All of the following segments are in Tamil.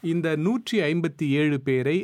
இந்த நூற்றி ஐம்பத்தி ஏழு பேரை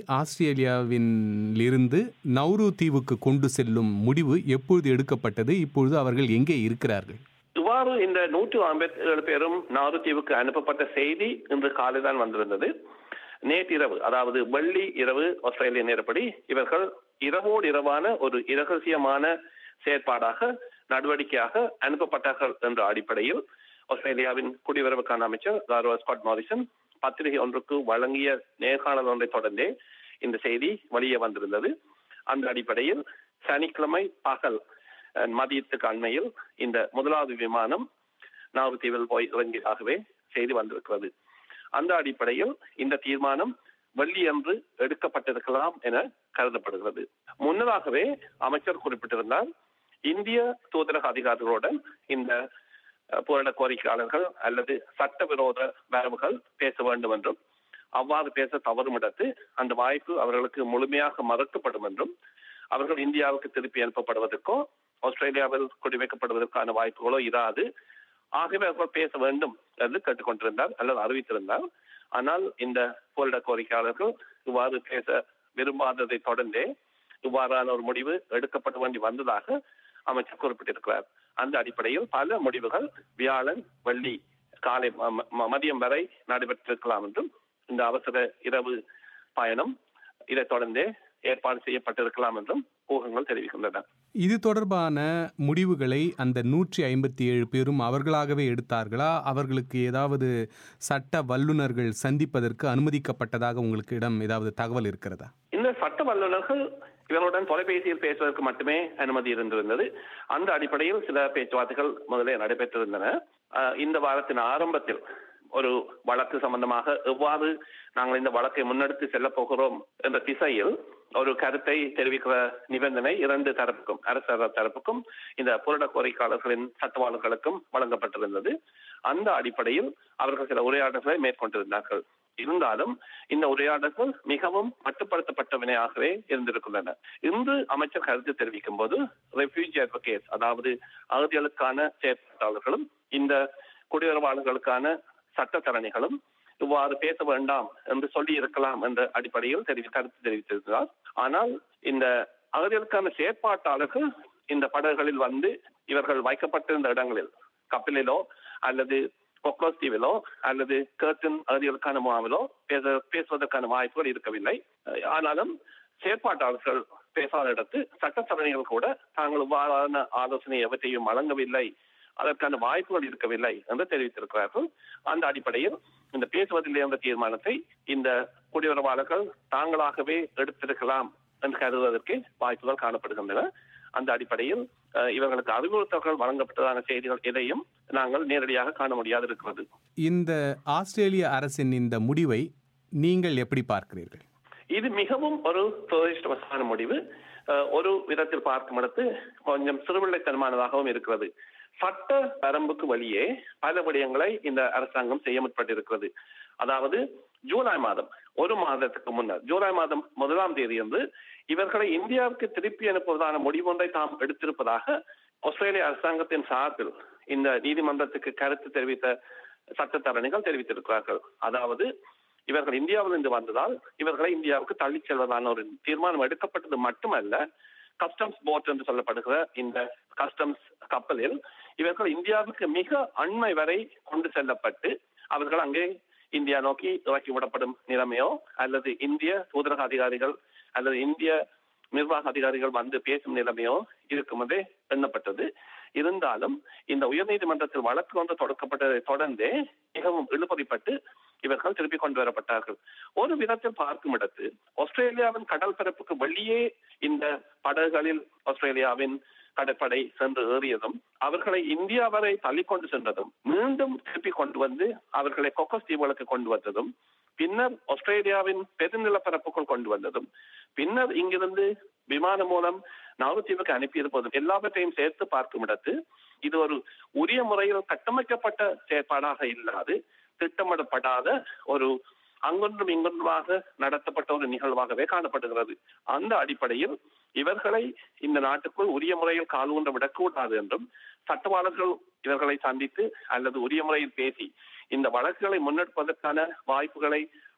ஆஸ்திரேலியாவிலிருந்து நௌரு தீவுக்கு கொண்டு செல்லும் முடிவு எப்பொழுது எடுக்கப்பட்டது இப்பொழுது அவர்கள் எங்கே இருக்கிறார்கள் இவ்வாறு இந்த நூற்று ஐம்பத்தி ஏழு பேரும் நாறு தீவுக்கு அனுப்பப்பட்ட செய்தி இன்று காலை தான் வந்திருந்தது நேற்றிரவு அதாவது வெள்ளி இரவு ஆஸ்திரேலிய நேரப்படி இவர்கள் இரவோடு இரவான ஒரு இரகசியமான செயற்பாடாக நடவடிக்கையாக அனுப்பப்பட்டார்கள் என்ற அடிப்படையில் ஆஸ்திரேலியாவின் குடியுறவுக்கான அமைச்சர் கௌரவ ஸ்காட் மாரிசன் பத்திரிகை ஒன்றுக்கு வழங்கிய நேர்காணல் ஒன்றை தொடர்ந்தே இந்த செய்தி வெளியே வந்திருந்தது அந்த அடிப்படையில் சனிக்கிழமை பகல் அஹ், மதியத்துக்கு அண்மையில் இந்த முதலாவது விமானம் நாவுத்தீவில் போய் இறங்கியதாகவே செய்தி வந்திருக்கிறது அந்த அடிப்படையில் இந்த தீர்மானம் வெள்ளியன்று எடுக்கப்பட்டிருக்கலாம் என கருதப்படுகிறது முன்னதாகவே அமைச்சர் குறிப்பிட்டிருந்தார் இந்திய தூதரக அதிகாரிகளுடன் இந்த அஹ், புரட கோரிக்கையாளர்கள் அல்லது சட்டவிரோத வரவுகள் பேச வேண்டும் என்றும் அவ்வாறு பேச தவறும் இடத்து அந்த வாய்ப்பு அவர்களுக்கு முழுமையாக மறுக்கப்படும் என்றும் அவர்கள் இந்தியாவுக்கு திருப்பி அனுப்பப்படுவதற்கோ ஆஸ்திரேலியாவில் குடிவைக்கப்படுவதற்கான வாய்ப்புகளோ இராது ஆகவே அவர்கள் பேச வேண்டும் என்று கேட்டுக்கொண்டிருந்தார் அல்லது அறிவித்திருந்தார் ஆனால் இந்த போரிட கோரிக்கையாளர்கள் இவ்வாறு பேச விரும்பாததை தொடர்ந்தே இவ்வாறான ஒரு முடிவு எடுக்கப்பட வேண்டி வந்ததாக அமைச்சர் குறிப்பிட்டிருக்கிறார் அந்த அடிப்படையில் பல முடிவுகள் வியாழன் வெள்ளி காலை ம- ம- மதியம் வரை நடைபெற்றிருக்கலாம் என்றும் இந்த அவசர இரவு பயணம் இதைத் தொடர்ந்தே ஏற்பாடு செய்யப்பட்டிருக்கலாம் என்றும் ஊகங்கள் தெரிவிக்கின்றன இது தொடர்பான முடிவுகளை அந்த நூற்றி ஐம்பத்தி ஏழு பேரும் அவர்களாகவே எடுத்தார்களா அவர்களுக்கு ஏதாவது சட்ட வல்லுநர்கள் சந்திப்பதற்கு அனுமதிக்கப்பட்டதாக உங்களுக்கு இடம் ஏதாவது தகவல் இருக்கிறதா இந்த சட்ட வல்லுநர்கள் இவருடன் தொலைபேசியில் பேசுவதற்கு மட்டுமே அனுமதி இருந்திருந்தது அந்த அடிப்படையில் சில பேச்சுவார்த்தைகள் முதலே நடைபெற்றிருந்தன அஹ், இந்த வாரத்தின் ஆரம்பத்தில் ஒரு வழக்கு சம்பந்தமாக எவ்வாறு நாங்கள் இந்த வழக்கை முன்னெடுத்து செல்ல போகிறோம் என்ற திசையில் ஒரு கருத்தை தெரிவிக்கிற நிபந்தனை இரண்டு தரப்புக்கும் அரசு தரப்புக்கும் இந்த புரட கோரிக்கையாளர்களின் சட்டவாளர்களுக்கும் வழங்கப்பட்டிருந்தது அந்த அடிப்படையில் அவர்கள் சில உரையாடல்களை மேற்கொண்டிருந்தார்கள் இருந்தாலும் இந்த உரையாடல்கள் மிகவும் மட்டுப்படுத்தப்பட்டவனையாகவே இருந்திருக்கின்றன இன்று அமைச்சர் கருத்து தெரிவிக்கும் போது ரெஃப்யூஜி அட்வொகேட் அதாவது அகதிகளுக்கான செயற்பாட்டாளர்களும் இந்த குடியுறவாளர்களுக்கான சட்டத்தரணிகளும் இவ்வாறு பேச வேண்டாம் என்று சொல்லி இருக்கலாம் என்ற அடிப்படையில் தெரிவி கருத்து தெரிவித்திருக்கிறார் ஆனால் இந்த அகதிகளுக்கான செயற்பாட்டாளர்கள் இந்த படகுகளில் வந்து இவர்கள் வைக்கப்பட்டிருந்த இடங்களில் கப்பலிலோ அல்லது கொக்லோஸ் தீவிலோ அல்லது கேர்டன் அகதிகளுக்கான முகாமிலோ பேச பேசுவதற்கான வாய்ப்புகள் இருக்கவில்லை அஹ் ஆனாலும் செயற்பாட்டாளர்கள் பேசாத இடத்து சட்டத்தரணிகள் கூட தாங்கள் இவ்வாறான ஆலோசனை எவற்றையும் வழங்கவில்லை அதற்கான வாய்ப்புகள் இருக்கவில்லை என்று தெரிவித்திருக்கிறார்கள் அந்த அடிப்படையில் இந்த பேசுவதில்லை என்ற தீர்மானத்தை இந்த குடியுறவாளர்கள் தாங்களாகவே எடுத்திருக்கலாம் என்று கருதுவதற்கு வாய்ப்புகள் காணப்படுகின்றன அந்த அடிப்படையில் அஹ், இவர்களுக்கு அறிவுறுத்தல்கள் வழங்கப்பட்டதான செய்திகள் எதையும் நாங்கள் நேரடியாக காண முடியாது இருக்கிறது இந்த ஆஸ்திரேலிய அரசின் இந்த முடிவை நீங்கள் எப்படி பார்க்கிறீர்கள் இது மிகவும் ஒரு துரதிருஷ்டவசமான முடிவு அஹ், ஒரு விதத்தில் பார்க்கும் இடத்து கொஞ்சம் சிறுபிள்ளைத்தனமானதாகவும் இருக்கிறது சட்ட வரம்புக்கு வழியே பல விடயங்களை இந்த அரசாங்கம் செய்ய முற்பட்டிருக்கிறது அதாவது ஜூலை மாதம் ஒரு மாதத்துக்கு முன்னர் ஜூலை மாதம் முதலாம் தேதி வந்து இவர்களை இந்தியாவுக்கு திருப்பி அனுப்புவதான முடிவொன்றை தாம் எடுத்திருப்பதாக ஆஸ்திரேலிய அரசாங்கத்தின் சார்பில் இந்த நீதிமன்றத்துக்கு கருத்து தெரிவித்த சட்டத்தரணிகள் தெரிவித்திருக்கிறார்கள் அதாவது இவர்கள் இந்தியாவிலிருந்து வந்ததால் இவர்களை இந்தியாவுக்கு தள்ளிச் செல்வதான ஒரு தீர்மானம் எடுக்கப்பட்டது மட்டுமல்ல கஸ்டம்ஸ் போட் என்று சொல்லப்படுகிற இந்த கஸ்டம்ஸ் கப்பலில் இவர்கள் இந்தியாவுக்கு மிக அண்மை வரை கொண்டு செல்லப்பட்டு அவர்கள் அங்கே இந்தியா நோக்கி இறக்கி விடப்படும் நிலைமையோ அல்லது இந்திய தூதரக அதிகாரிகள் அல்லது இந்திய நிர்வாக அதிகாரிகள் வந்து பேசும் நிலைமையோ இருக்கும் என்றே எண்ணப்பட்டது இருந்தாலும் இந்த உயர்நீதிமன்றத்தில் வழக்கு ஒன்று தொடக்கப்பட்டதை தொடர்ந்தே மிகவும் இழுபறிப்பட்டு இவர்கள் திருப்பி கொண்டு வரப்பட்டார்கள் ஒரு விதத்தில் பார்க்கும் இடத்து ஆஸ்திரேலியாவின் கடல் பரப்புக்கு வெளியே இந்த படகுகளில் ஆஸ்திரேலியாவின் கடற்படை சென்று ஏறியதும் அவர்களை இந்தியா வரை தள்ளி கொண்டு சென்றதும் மீண்டும் திருப்பி கொண்டு வந்து அவர்களை கொக்கஸ் தீவுகளுக்கு கொண்டு வந்ததும் பின்னர் ஆஸ்திரேலியாவின் பெருநிலப்பரப்புக்குள் கொண்டு வந்ததும் பின்னர் இங்கிருந்து விமானம் மூலம் நாகத்தீவுக்கு அனுப்பியிருப்பதும் எல்லாவற்றையும் சேர்த்து பார்க்கும் இடத்து இது ஒரு உரிய முறையில் கட்டமைக்கப்பட்ட செயற்பாடாக இல்லாது திட்டமிடப்படாத ஒரு அங்கொன்றும் இங்கொன்றுமாக நடத்தப்பட்ட ஒரு நிகழ்வாகவே காணப்படுகிறது அந்த அடிப்படையில் இவர்களை இந்த நாட்டுக்குள் உரிய முறையில் காலூன்ற விடக்கூடாது என்றும் சட்டவாளர்கள் இவர்களை சந்தித்து அல்லது உரிய முறையில் பேசி இந்த வழக்குகளை முன்னெடுப்பதற்கான வாய்ப்புகளை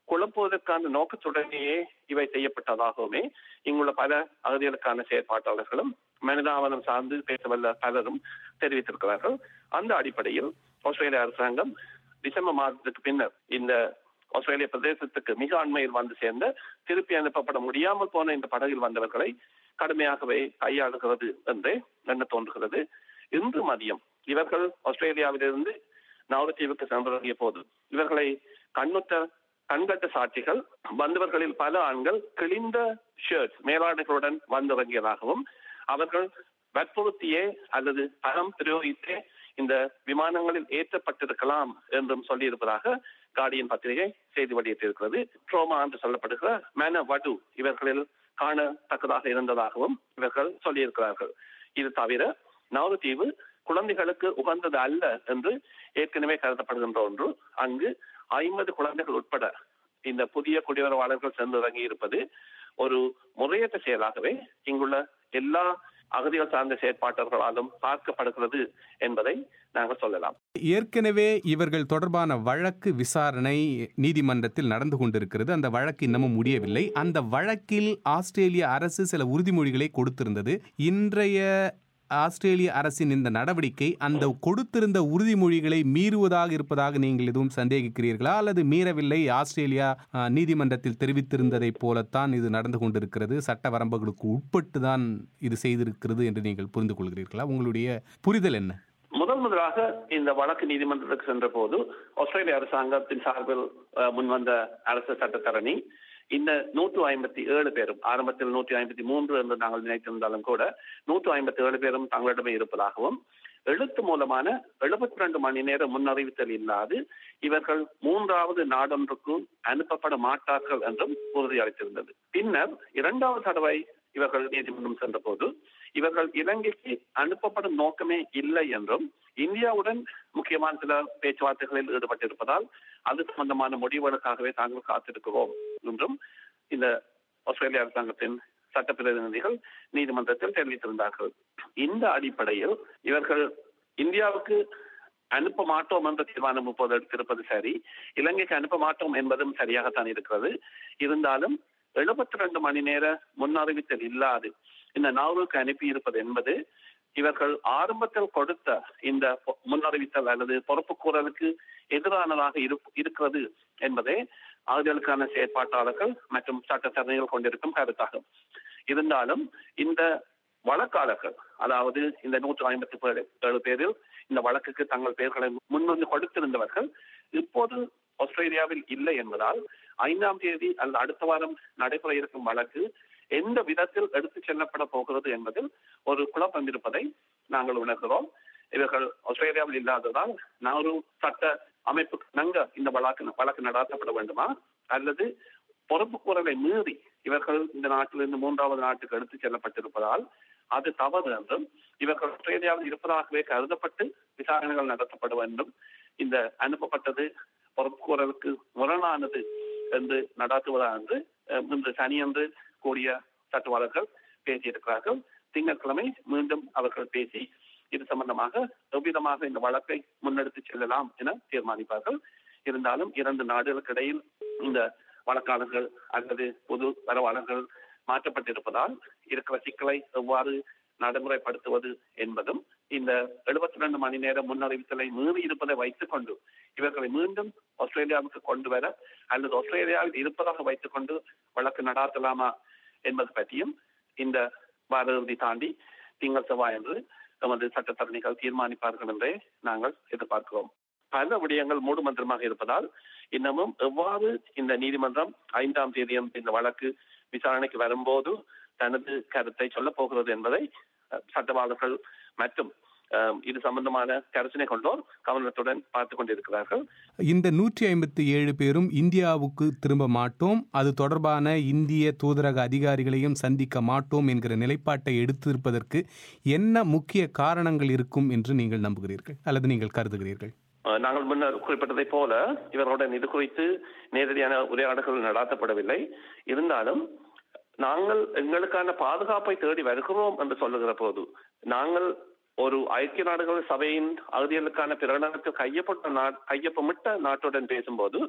குழப்புவதற்கான நோக்கத்துடனேயே இவை செய்யப்பட்டதாகவுமே இங்குள்ள பல அகதிகளுக்கான செயற்பாட்டாளர்களும் மனிதாவனம் சார்ந்து பேசவல்ல பலரும் தெரிவித்திருக்கிறார்கள் அந்த அடிப்படையில் ஆஸ்திரேலிய அரசாங்கம் டிசம்பர் மாதத்துக்கு பின்னர் இந்த ஆஸ்திரேலிய பிரதேசத்துக்கு மிக அண்மையில் வந்து சேர்ந்த திருப்பி அனுப்பப்பட முடியாமல் போன இந்த படகில் வந்தவர்களை கடுமையாகவே கையாளுகிறது என்றே எண்ண தோன்றுகிறது இன்று மதியம் இவர்கள் ஆஸ்திரேலியாவிலிருந்து நவரத்தீவுக்கு சென்றடைய போது இவர்களை கண்ணுத்த கண்கட்ட சாட்சிகள் வந்தவர்களில் பல ஆண்கள் கிழிந்த ஷர்ட் மேலாடைகளுடன் வந்திறங்கியதாகவும் அவர்கள் வற்புறுத்தியே அல்லது பணம் பிரயோகித்தே இந்த விமானங்களில் ஏற்றப்பட்டிருக்கலாம் என்றும் சொல்லியிருப்பதாக கார்டியன் பத்திரிகை செய்தி வெளியிட்டிருக்கிறது ட்ரோமா என்று சொல்லப்படுகிற மேன வடு இவர்களில் காணத்தக்கதாக இருந்ததாகவும் இவர்கள் சொல்லியிருக்கிறார்கள் இது தவிர நவரத்தீவு குழந்தைகளுக்கு உகந்தது அல்ல என்று ஏற்கனவே கருதப்படுகின்ற ஒன்று அங்கு ஐம்பது குழந்தைகள் உட்பட இந்த புதிய குடியுறவாளர்கள் சென்றிறங்கி இருப்பது ஒரு முறையற்ற செயலாகவே இங்குள்ள எல்லா அகதிகள் சார்ந்த செயற்பாட்டர்களாலும் பார்க்கப்படுகிறது என்பதை நாங்கள் சொல்லலாம் ஏற்கனவே இவர்கள் தொடர்பான வழக்கு விசாரணை நீதிமன்றத்தில் நடந்து கொண்டிருக்கிறது அந்த வழக்கு இன்னமும் முடியவில்லை அந்த வழக்கில் ஆஸ்திரேலிய அரசு சில உறுதிமொழிகளை கொடுத்திருந்தது இன்றைய ஆஸ்திரேலிய அரசின் இந்த நடவடிக்கை அந்த கொடுத்திருந்த உறுதிமொழிகளை மீறுவதாக இருப்பதாக நீங்கள் எதுவும் சந்தேகிக்கிறீர்களா அல்லது மீறவில்லை ஆஸ்திரேலியா அஹ், நீதிமன்றத்தில் தெரிவித்திருந்ததை போலத்தான் இது நடந்து கொண்டிருக்கிறது சட்ட வரம்புகளுக்கு உட்பட்டு தான் இது செய்திருக்கிறது என்று நீங்கள் புரிந்து கொள்கிறீர்களா உங்களுடைய புரிதல் என்ன முதல் முதலாக இந்த வழக்கு நீதிமன்றத்துக்கு சென்ற போது ஆஸ்திரேலிய அரசாங்கத்தின் சார்பில் அஹ், முன்வந்த அரசு சட்டத்தரணி இந்த நூற்று ஐம்பத்தி ஏழு பேரும் ஆரம்பத்தில் நூற்றி ஐம்பத்தி மூன்று என்று நாங்கள் நினைத்திருந்தாலும் கூட நூற்று ஐம்பத்தி ஏழு பேரும் தங்களிடமே இருப்பதாகவும் எழுத்து மூலமான எழுபத்தி ரெண்டு மணி நேர முன்னறிவித்தல் இல்லாது இவர்கள் மூன்றாவது நாடொன்றுக்கு அனுப்பப்பட மாட்டார்கள் என்றும் உறுதியளித்திருந்தது பின்னர் இரண்டாவது தடவை இவர்கள் நீதிமன்றம் சென்ற போது இவர்கள் இலங்கைக்கு அனுப்பப்படும் நோக்கமே இல்லை என்றும் இந்தியாவுடன் முக்கியமான சில பேச்சுவார்த்தைகளில் ஈடுபட்டிருப்பதால் அது சம்பந்தமான முடிவுகளுக்காகவே தாங்கள் காத்திருக்கிறோம் என்றும் இந்த ஆஸ்திரேலிய அரசாங்கத்தின் சட்ட பிரதிநிதிகள் நீதிமன்றத்தில் தெரிவித்திருந்தார்கள் இந்த அடிப்படையில் இவர்கள் இந்தியாவுக்கு அனுப்ப மாட்டோம் என்ற தீர்மானம் இப்போது எடுத்திருப்பது சரி இலங்கைக்கு அனுப்ப மாட்டோம் என்பதும் சரியாகத்தான் இருக்கிறது இருந்தாலும் எழுபத்தி ரெண்டு மணி நேர முன்னறிவித்தல் இல்லாது இந்த நாவலுக்கு அனுப்பி இருப்பது என்பது இவர்கள் ஆரம்பத்தில் கொடுத்த இந்த பொ- முன்னறிவித்தல் அல்லது பொறுப்புக்கூறலுக்கு எதிரானதாக இரு- இருக்கிறது என்பதே அவர்களுக்கான செயற்பாட்டாளர்கள் மற்றும் சட்டத்தரணிகள் கொண்டிருக்கும் கருத்தாகும் இருந்தாலும் இந்த வழக்காளர்கள் அதாவது இந்த நூற்று ஐம்பத்தி ஏழு பேரில் இந்த வழக்குக்கு தங்கள் பெயர்களை முன்வந்து கொடுத்திருந்தவர்கள் இப்போது ஆஸ்திரேலியாவில் இல்லை என்பதால் ஐந்தாம் தேதி அல்லது அடுத்த வாரம் நடைபெற இருக்கும் வழக்கு எந்த விதத்தில் எடுத்துச் செல்லப்பட போகிறது என்பதில் ஒரு குழப்பம் இருப்பதை நாங்கள் உணர்கிறோம் இவர்கள் ஆஸ்திரேலியாவில் இல்லாததால் நாறு சட்ட அமைப்பு நங்க இந்த வழக்கு வழக்கு நடாத்தப்பட வேண்டுமா அல்லது பொறுப்புக்கூறலை மீறி இவர்கள் இந்த நாட்டிலிருந்து மூன்றாவது நாட்டுக்கு எடுத்துச் செல்லப்பட்டிருப்பதால் அது தவறு என்றும் இவர்கள் ஆஸ்திரேலியாவில் இருப்பதாகவே கருதப்பட்டு விசாரணைகள் நடத்தப்பட வேண்டும் இந்த அனுப்பப்பட்டது பொறுப்புக்கூறலுக்கு முரணானது என்று நடாத்துவதா என்று அஹ், இன்று சனியன்று கூடிய சட்டவாளர்கள் பேசியிருக்கிறார்கள் திங்கட்கிழமை மீண்டும் அவர்கள் பேசி இது சம்பந்தமாக எவ்விதமாக இந்த வழக்கை முன்னெடுத்து செல்லலாம் என தீர்மானிப்பார்கள் இருந்தாலும் இரண்டு நாடுகளுக்கு இடையில் இந்த வழக்காளர்கள் அல்லது பொது வரவாளர்கள் மாற்றப்பட்டிருப்பதால் இருக்கிற சிக்கலை எவ்வாறு நடைமுறைப்படுத்துவது என்பதும் இந்த எழுபத்தி ரெண்டு மணி நேர முன்னறிவித்தலை மீறி இருப்பதை வைத்துக் கொண்டு இவர்களை மீண்டும் ஆஸ்திரேலியாவுக்கு கொண்டு வர அல்லது ஆஸ்திரேலியாவில் இருப்பதாக வைத்துக் கொண்டு வழக்கு நடாத்தலாமா என்பது பற்றியும் இந்த வார இறுதி தாண்டி திங்கள் செவ்வாய் என்று நமது சட்டத்தரணிகள் தீர்மானிப்பார்கள் என்றே நாங்கள் எதிர்பார்க்கிறோம் பல விடயங்கள் மூடுமந்திரமாக இருப்பதால் இன்னமும் எவ்வாறு இந்த நீதிமன்றம் ஐந்தாம் தேதி இந்த வழக்கு விசாரணைக்கு வரும்போது தனது கருத்தை சொல்லப் போகிறது என்பதை அஹ், சட்டவாளர்கள் மற்றும் அஹ், இது சம்பந்தமான கருத்தினை கொண்டோர் கவனத்துடன் பார்த்துக் கொண்டிருக்கிறார்கள் இந்த நூற்றி ஐம்பத்தி ஏழு பேரும் இந்தியாவுக்கு திரும்ப மாட்டோம் அது தொடர்பான இந்திய தூதரக அதிகாரிகளையும் சந்திக்க மாட்டோம் என்கிற நிலைப்பாட்டை எடுத்திருப்பதற்கு என்ன முக்கிய காரணங்கள் இருக்கும் என்று நீங்கள் நம்புகிறீர்கள் அல்லது நீங்கள் கருதுகிறீர்கள் அஹ், நாங்கள் முன்னர் குறிப்பிட்டதைப் போல இவர்களுடன் இது குறித்து நேரடியான உரையாடல்கள் நடாத்தப்படவில்லை இருந்தாலும் நாங்கள் எங்களுக்கான பாதுகாப்பை தேடி வருகிறோம் என்று சொல்லுகிற போது நாங்கள் ஒரு ஐக்கிய நாடுகள் சபையின் அகதிகளுக்கான பிரகடனத்தில் கையப்பட்ட நா கையொப்பமிட்ட நாட்டுடன் பேசும்போது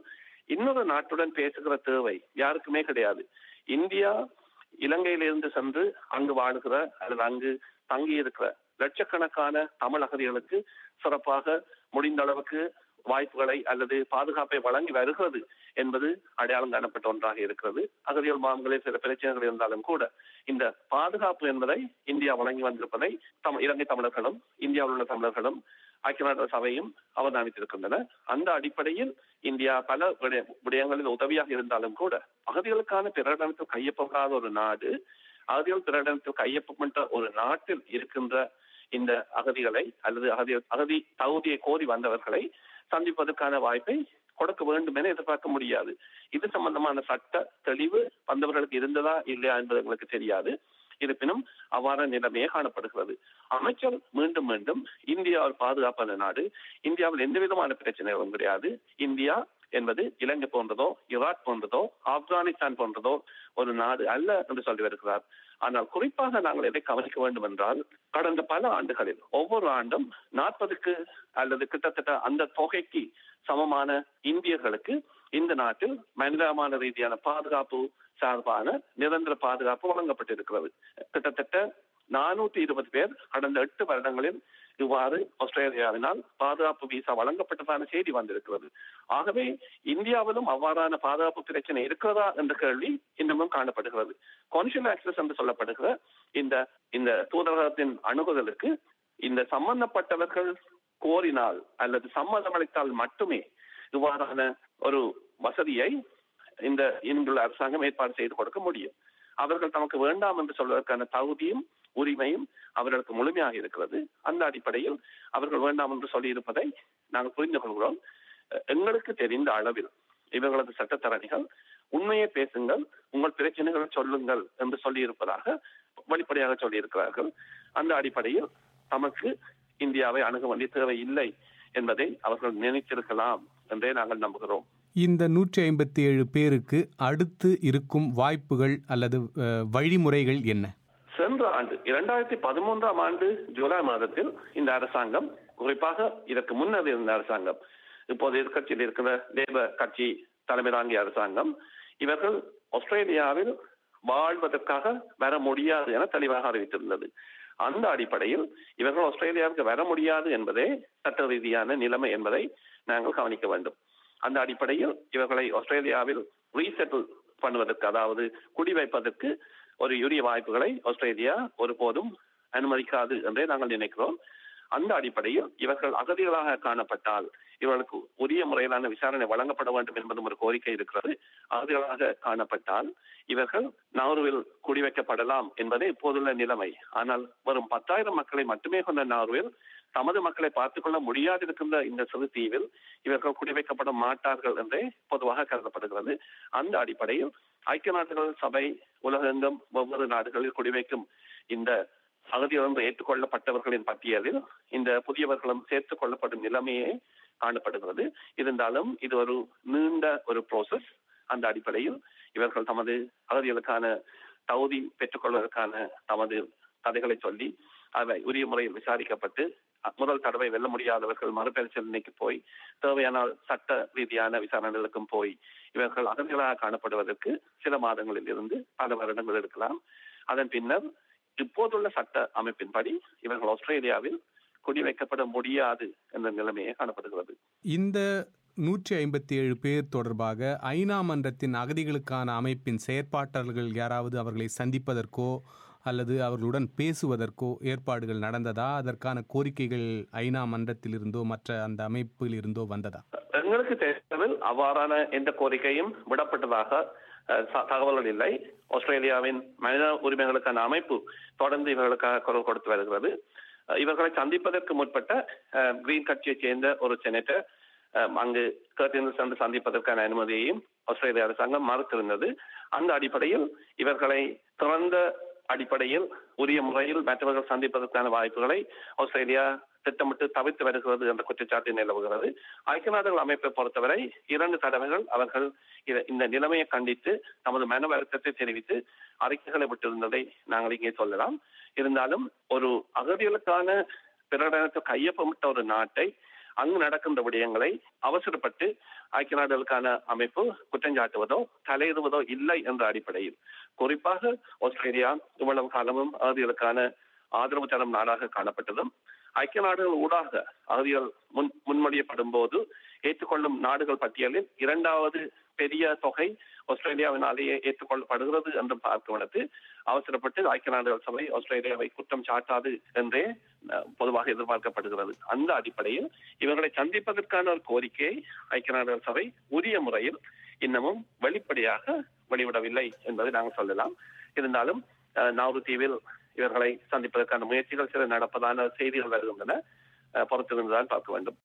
இன்னொரு நாட்டுடன் பேசுகிற தேவை யாருக்குமே கிடையாது இந்தியா இலங்கையிலிருந்து சென்று அங்கு வாழுகிற அல்லது அங்கு தங்கி இருக்கிற லட்சக்கணக்கான தமிழ் அகதிகளுக்கு சிறப்பாக முடிந்த அளவுக்கு வாய்ப்புகளை அல்லது பாதுகாப்பை வழங்கி வருகிறது என்பது அடையாளம் காணப்பட்ட ஒன்றாக இருக்கிறது அகதிகள் மாநிலங்களில் சில பிரச்சனைகள் இருந்தாலும் கூட இந்த பாதுகாப்பு என்பதை இந்தியா வழங்கி வந்திருப்பதை தம் இலங்கை தமிழர்களும் இந்தியாவில் உள்ள தமிழர்களும் ஐக்கிய நாடு சபையும் அவதானித்திருக்கின்றன அந்த அடிப்படையில் இந்தியா பல விடயங்களில் உதவியாக இருந்தாலும் கூட அகதிகளுக்கான பிரகடனத்தில் கையொப்பப்படாத ஒரு நாடு அகதிகள் பிரகடனத்தில் கையொப்பமிட்ட ஒரு நாட்டில் இருக்கின்ற இந்த அகதிகளை அல்லது அகதி அகதி தகுதியை கோரி வந்தவர்களை சந்திப்பதற்கான வாய்ப்பை கொடுக்க வேண்டும் என எதிர்பார்க்க முடியாது இது சம்பந்தமான சட்ட தெளிவு வந்தவர்களுக்கு இருந்ததா இல்லையா என்பது எங்களுக்கு தெரியாது இருப்பினும் அவ்வாறு நிலைமையே காணப்படுகிறது அமைச்சர் மீண்டும் மீண்டும் இந்தியா ஒரு பாதுகாப்பான நாடு இந்தியாவில் எந்த விதமான பிரச்சனைகளும் கிடையாது இந்தியா என்பது இலங்கை போன்றதோ ஈராக் போன்றதோ ஆப்கானிஸ்தான் போன்றதோ ஒரு நாடு அல்ல என்று சொல்லி வருகிறார் ஆனால் குறிப்பாக நாங்கள் எதை கவனிக்க வேண்டும் என்றால் கடந்த பல ஆண்டுகளில் ஒவ்வொரு ஆண்டும் நாற்பதுக்கு அல்லது கிட்டத்தட்ட அந்த தொகைக்கு சமமான இந்தியர்களுக்கு இந்த நாட்டில் மனிதமான ரீதியான பாதுகாப்பு சார்பான நிரந்தர பாதுகாப்பு வழங்கப்பட்டிருக்கிறது கிட்டத்தட்ட நானூத்தி இருபது பேர் கடந்த எட்டு வருடங்களில் இவ்வாறு ஆஸ்திரேலியாவினால் பாதுகாப்பு விசா வழங்கப்பட்டதான செய்தி வந்திருக்கிறது ஆகவே இந்தியாவிலும் அவ்வாறான பாதுகாப்பு பிரச்சனை இருக்கிறதா என்ற கேள்வி இன்னமும் காணப்படுகிறது கான்சுவல் ஆக்சஸ் என்று சொல்லப்படுகிற இந்த இந்த தூதரகத்தின் அணுகுதலுக்கு இந்த சம்பந்தப்பட்டவர்கள் கோரினால் அல்லது சம்மதமளித்தால் மட்டுமே இவ்வாறான ஒரு வசதியை இந்த இங்குள்ள அரசாங்கம் ஏற்பாடு செய்து கொடுக்க முடியும் அவர்கள் தமக்கு வேண்டாம் என்று சொல்வதற்கான தகுதியும் உரிமையும் அவர்களுக்கு முழுமையாக இருக்கிறது அந்த அடிப்படையில் அவர்கள் வேண்டாம் என்று சொல்லி இருப்பதை நாங்கள் புரிந்து கொள்கிறோம் எங்களுக்கு தெரிந்த அளவில் இவர்களது சட்டத்தரணிகள் உண்மையை பேசுங்கள் உங்கள் பிரச்சனைகளை சொல்லுங்கள் என்று சொல்லி இருப்பதாக வெளிப்படையாக சொல்லி இருக்கிறார்கள் அந்த அடிப்படையில் தமக்கு இந்தியாவை அணுக வேண்டிய தேவை இல்லை என்பதை அவர்கள் நினைத்திருக்கலாம் என்றே நாங்கள் நம்புகிறோம் இந்த நூற்றி ஐம்பத்தி ஏழு பேருக்கு அடுத்து இருக்கும் வாய்ப்புகள் அல்லது வழிமுறைகள் என்ன சென்ற ஆண்டு இரண்டாயிரத்தி பதிமூன்றாம் ஆண்டு ஜூலை மாதத்தில் இந்த அரசாங்கம் குறிப்பாக இதற்கு முன்னர் இருந்த அரசாங்கம் இப்போது எதிர்கட்சியில் இருக்கிற லேபர் கட்சி தலைமை தாங்கிய அரசாங்கம் இவர்கள் ஆஸ்திரேலியாவில் வாழ்வதற்காக வர முடியாது என தெளிவாக அறிவித்திருந்தது அந்த அடிப்படையில் இவர்கள் ஆஸ்திரேலியாவுக்கு வர முடியாது என்பதே சட்ட ரீதியான நிலைமை என்பதை நாங்கள் கவனிக்க வேண்டும் அந்த அடிப்படையில் இவர்களை ஆஸ்திரேலியாவில் ரீசெட்டில் பண்ணுவதற்கு அதாவது குடிவைப்பதற்கு ஒரு உரிய வாய்ப்புகளை ஆஸ்திரேலியா ஒருபோதும் அனுமதிக்காது என்றே நாங்கள் நினைக்கிறோம் அந்த அடிப்படையில் இவர்கள் அகதிகளாக காணப்பட்டால் இவர்களுக்கு உரிய முறையிலான விசாரணை வழங்கப்பட வேண்டும் என்பதும் ஒரு கோரிக்கை இருக்கிறது அகதிகளாக காணப்பட்டால் இவர்கள் நார்வில் குடிவைக்கப்படலாம் என்பதே இப்போதுள்ள நிலைமை ஆனால் வரும் பத்தாயிரம் மக்களை மட்டுமே கொண்ட நார்வில் தமது மக்களை பார்த்துக் கொள்ள முடியாதிருக்கின்ற இந்த சிறு தீவில் இவர்கள் குடிவைக்கப்பட மாட்டார்கள் என்றே பொதுவாக கருதப்படுகிறது அந்த அடிப்படையில் ஐக்கிய நாடுகள் சபை உலகெங்கும் ஒவ்வொரு நாடுகளில் குடிவைக்கும் இந்த அகதியிலிருந்து ஏற்றுக்கொள்ளப்பட்டவர்களின் பட்டியலில் இந்த புதியவர்களும் சேர்த்துக் கொள்ளப்படும் நிலைமையே காணப்படுகிறது இருந்தாலும் இது ஒரு நீண்ட ஒரு ப்ரோசஸ் அந்த அடிப்படையில் இவர்கள் தமது அகதிகளுக்கான தகுதி பெற்றுக்கொள்வதற்கான தமது கதைகளை சொல்லி அவை உரிய முறையில் விசாரிக்கப்பட்டு முதல் தடவை வெல்ல முடியாதவர்கள் மறுபரிசீலனைக்கு போய் தேவையான சட்ட ரீதியான விசாரணைகளுக்கும் போய் இவர்கள் அகதிகளாக காணப்படுவதற்கு சில மாதங்களில் இருந்து பல வருடங்கள் எடுக்கலாம் அதன் பின்னர் இப்போதுள்ள சட்ட அமைப்பின்படி இவர்கள் ஆஸ்திரேலியாவில் குடிவைக்கப்பட முடியாது என்ற நிலைமையே காணப்படுகிறது இந்த நூற்றி ஐம்பத்தி ஏழு பேர் தொடர்பாக ஐநா மன்றத்தின் அகதிகளுக்கான அமைப்பின் செயற்பாட்டாளர்கள் யாராவது அவர்களை சந்திப்பதற்கோ அல்லது அவர்களுடன் பேசுவதற்கோ ஏற்பாடுகள் நடந்ததா அதற்கான கோரிக்கைகள் ஐநா மன்றத்தில் இருந்தோ மற்ற அந்த அமைப்பில் இருந்தோ வந்ததா எங்களுக்கு தெரிந்ததில் அவ்வாறான எந்த கோரிக்கையும் விடப்பட்டதாக தகவல்கள் இல்லை ஆஸ்திரேலியாவின் மனித உரிமைகளுக்கான அமைப்பு தொடர்ந்து இவர்களுக்காக குரல் கொடுத்து வருகிறது இவர்களை சந்திப்பதற்கு முற்பட்ட கிரீன் கட்சியைச் சேர்ந்த ஒரு செனட்டர் அங்கு கேட்டில் சென்று சந்திப்பதற்கான அனுமதியையும் ஆஸ்திரேலிய அரசாங்கம் மறுத்திருந்தது அந்த அடிப்படையில் இவர்களை திறந்த அடிப்படையில் உரிய முறையில் மற்றவர்கள் சந்திப்பதற்கான வாய்ப்புகளை ஆஸ்திரேலியா திட்டமிட்டு தவிர்த்து வருகிறது என்ற குற்றச்சாட்டு நிலவுகிறது ஐக்கிய நாடுகள் அமைப்பை பொறுத்தவரை இரண்டு தடவைகள் அவர்கள் இந்த நிலைமையை கண்டித்து தமது மன வருத்தத்தை தெரிவித்து அறிக்கைகளை விட்டிருந்ததை நாங்கள் இங்கே சொல்லலாம் இருந்தாலும் ஒரு அகதிகளுக்கான பிரகடனத்தை கையொப்பமிட்ட ஒரு நாட்டை அங்கு நடக்கின்ற விடயங்களை அவசரப்பட்டு ஐக்கிய நாடுகளுக்கான அமைப்பு குற்றஞ்சாட்டுவதோ தலையிடுவதோ இல்லை என்ற அடிப்படையில் குறிப்பாக ஆஸ்திரேலியா இவ்வளவு காலமும் அகதிகளுக்கான ஆதரவு தரும் நாடாக காணப்பட்டதும் ஐக்கிய நாடுகள் ஊடாக அகதிகள் முன் முன்மொழியப்படும் போது ஏற்றுக்கொள்ளும் நாடுகள் பட்டியலில் இரண்டாவது பெரிய தொகை ஆஸ்திரேலியாவினாலேயே ஏற்றுக்கொள்ளப்படுகிறது என்று பார்க்கவனது அவசரப்பட்டு ஐக்கிய நாடுகள் சபை ஆஸ்திரேலியாவை குற்றம் சாட்டாது என்றே பொதுவாக எதிர்பார்க்கப்படுகிறது அந்த அடிப்படையில் இவர்களை சந்திப்பதற்கான ஒரு கோரிக்கையை ஐக்கிய நாடுகள் சபை உரிய முறையில் இன்னமும் வெளிப்படையாக வெளிவிடவில்லை என்பதை நாங்கள் சொல்லலாம் இருந்தாலும் நாவூர் தீவில் இவர்களை சந்திப்பதற்கான முயற்சிகள் சில நடப்பதான செய்திகள் வருகின்றன பொறுத்திருந்துதான் பார்க்க வேண்டும்